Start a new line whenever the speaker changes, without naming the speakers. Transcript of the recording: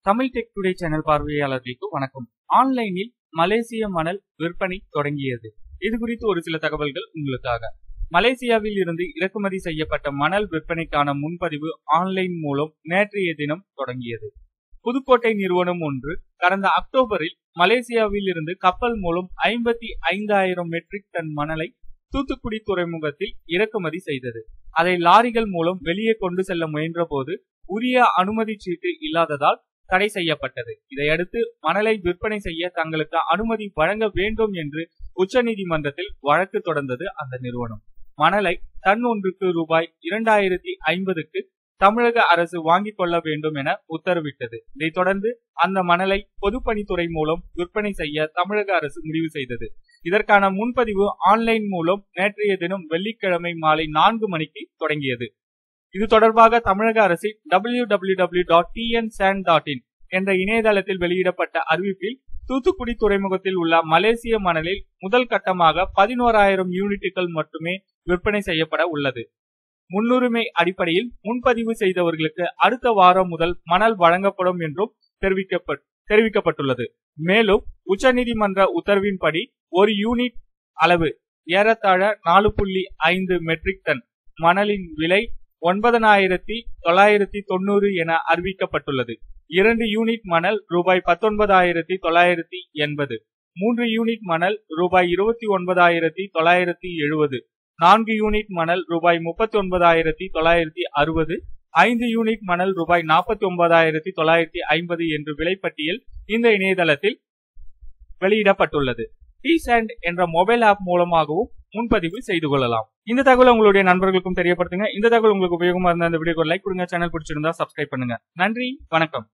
Tamil tech today channel பார்வையாளர்களுக்கு வணக்கம் ஆன்லைனில் மலேசிய மணல் விற்பனை தொடங்கியது இது குறித்து ஒரு சில தகவல்கள் உங்களுக்காக மலேசியாவில் இருந்து இறக்குமதி செய்யப்பட்ட மணல் விற்பனைக்கான முன்பதிவு ஆன்லைன் மூலம் நேற்றைய தினம் தொடங்கியது புதுக்கோட்டை நிறுவனம் ஒன்று கடந்த அக்டோபரில் மலேசியாவில் இருந்து கப்பல் மூலம் ஐம்பத்தி ஐந்தாயிரம் மெட்ரிக் டன் மணலை தூத்துக்குடி துறைமுகத்தில் இறக்குமதி செய்தது அதை லாரிகள் மூலம் வெளியே கொண்டு செல்ல முயன்ற போது உரிய அனுமதி சீட்டு இல்லாததால் தடை செய்யப்பட்டது இதையடுத்து மணலை விற்பனை செய்ய தங்களுக்கு அனுமதி வழங்க வேண்டும் என்று உச்சநீதிமன்றத்தில் வழக்கு தொடர்ந்தது அந்த நிறுவனம் மணலை டன் ஒன்றுக்கு ரூபாய் இரண்டாயிரத்தி ஐம்பதுக்கு தமிழக அரசு வாங்கிக் கொள்ள வேண்டும் என உத்தரவிட்டது இதைத் தொடர்ந்து அந்த மணலை பொதுப்பணித்துறை மூலம் விற்பனை செய்ய தமிழக அரசு முடிவு செய்தது இதற்கான முன்பதிவு ஆன்லைன் மூலம் நேற்றைய தினம் வெள்ளிக்கிழமை மாலை நான்கு மணிக்கு தொடங்கியது இது தொடர்பாக தமிழக அரசின் W W W dot TN sand dot in என்ற இணையதளத்தில் வெளியிடப்பட்ட அறிவிப்பில் தூத்துக்குடி துறைமுகத்தில் உள்ள மலேசிய மணலில் முதல் கட்டமாக பதினோராயிரம் யூனிட்டுகள் மட்டுமே விற்பனை செய்யப்பட உள்ளது முன்னுரிமை அடிப்படையில் முன்பதிவு செய்தவர்களுக்கு அடுத்த வாரம் முதல் மணல் வழங்கப்படும் என்றும் தெரிவிக்கப்பட்டுள்ளது மேலும் உச்சநீதிமன்ற உத்தரவின்படி ஒரு யூனிட் அளவு ஏறத்தாழ நாலு புள்ளி ஐந்து மெட்ரிக் டன் மணலின் விலை ஒன்பதனாயிரத்தி தொள்ளாயிரத்தி தொண்ணூறு என அறிவிக்கப்பட்டுள்ளது இரண்டு யூனிட் மணல் ரூபாய் பத்தொன்பதாயிரத்தி தொள்ளாயிரத்தி எண்பது மூன்று யூனிட் மணல் ரூபாய் இருபத்தி ஒன்பதாயிரத்தி தொள்ளாயிரத்தி எழுபது நான்கு யூனிட் மணல் ரூபாய் முப்பத்தி ஒன்பதாயிரத்தி தொள்ளாயிரத்தி அறுபது ஐந்து யூனிட் மணல் ரூபாய் நாற்பத்தி ஒன்பதாயிரத்தி தொள்ளாயிரத்தி ஐம்பது என்று விலைப்பட்டியல் இந்த இணையதளத்தில் வெளியிடப்பட்டுள்ளது டி சாண்ட் என்ற மொபைல் ஆப் மூலமாகவும் முன்பதிவு செய்து கொள்ளலாம் இந்த தகவல் உங்களுடைய நண்பர்களுக்கும் தெரியப்படுத்துங்க இந்த தகவல் உங்களுக்கு உபயோகமா இருந்த இந்த வீடியோக்கு லைக் கொடுங்க சேனல் பிடிச்சிருந்தா சப்ஸ்கிரைப் பண்ணுங்க நன்றி வணக்கம்